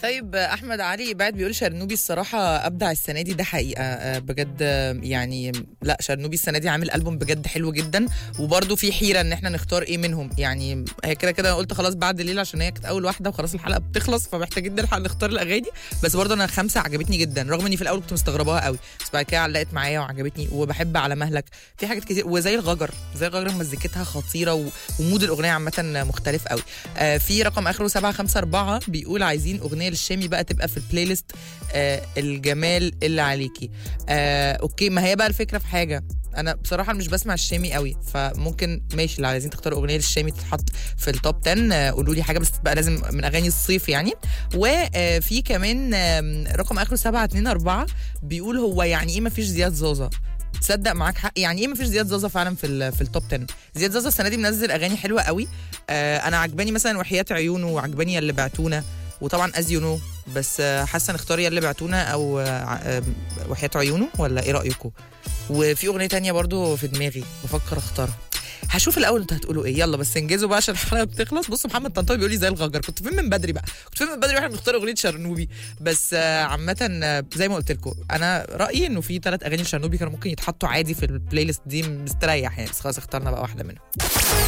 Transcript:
طيب احمد علي بعد بيقول شرنوبي الصراحه ابدع السنه دي ده حقيقه آه، بجد آه، يعني لا شرنوبي السنه دي عامل البوم بجد حلو جدا وبرده في حيره ان احنا نختار ايه منهم يعني هي كده كده أنا قلت خلاص بعد الليل عشان هي كانت اول واحده وخلاص الحلقه بتخلص فمحتاجين نلحق نختار الاغاني بس برضه انا خمسه عجبتني جدا رغم اني في الاول كنت مستغرباها قوي بس بعد كده علقت معايا وعجبتني وبحب على مهلك في حاجات كتير وزي الغجر زي الغجر مزيكتها خطيره و- ومود الاغنيه عامه مختلف قوي آه في رقم اخره 754 بيقول عايزين اغنيه للشامي بقى تبقى في البلاي ليست آه الجمال اللي عليكي آه اوكي ما هي بقى الفكره في حاجه انا بصراحه مش بسمع الشامي قوي فممكن ماشي لو عايزين تختاروا اغنيه للشامي تتحط في التوب 10 آه، قولوا لي حاجه بس تبقى لازم من اغاني الصيف يعني وفي كمان آم، رقم اخره 724 بيقول هو يعني ايه ما فيش زياد زازا تصدق معاك حق يعني ايه مفيش زياد زازا فعلا في ال- في التوب 10 زياد زازا السنه دي منزل اغاني حلوه قوي آه انا عجباني مثلا وحياه عيونه وعجباني يا اللي بعتونا وطبعا از يو نو بس آه، حاسه نختار يا اللي بعتونا او آه، ع- آه، وحياه عيونه ولا ايه رايكم وفي اغنيه تانية برضو في دماغي بفكر اختارها هشوف الاول انتوا هتقولوا ايه يلا بس انجزوا بقى عشان الحلقه بتخلص بص محمد طنطاوي بيقول لي زي الغجر كنت فين من بدري بقى كنت فين من بدري واحنا بنختار اغنيه شرنوبي بس آه، عامه آه، زي ما قلت لكم انا رايي انه في ثلاث اغاني لشرنوبي كانوا ممكن يتحطوا عادي في البلاي ليست دي مستريح يعني بس خلاص اخترنا بقى واحده منهم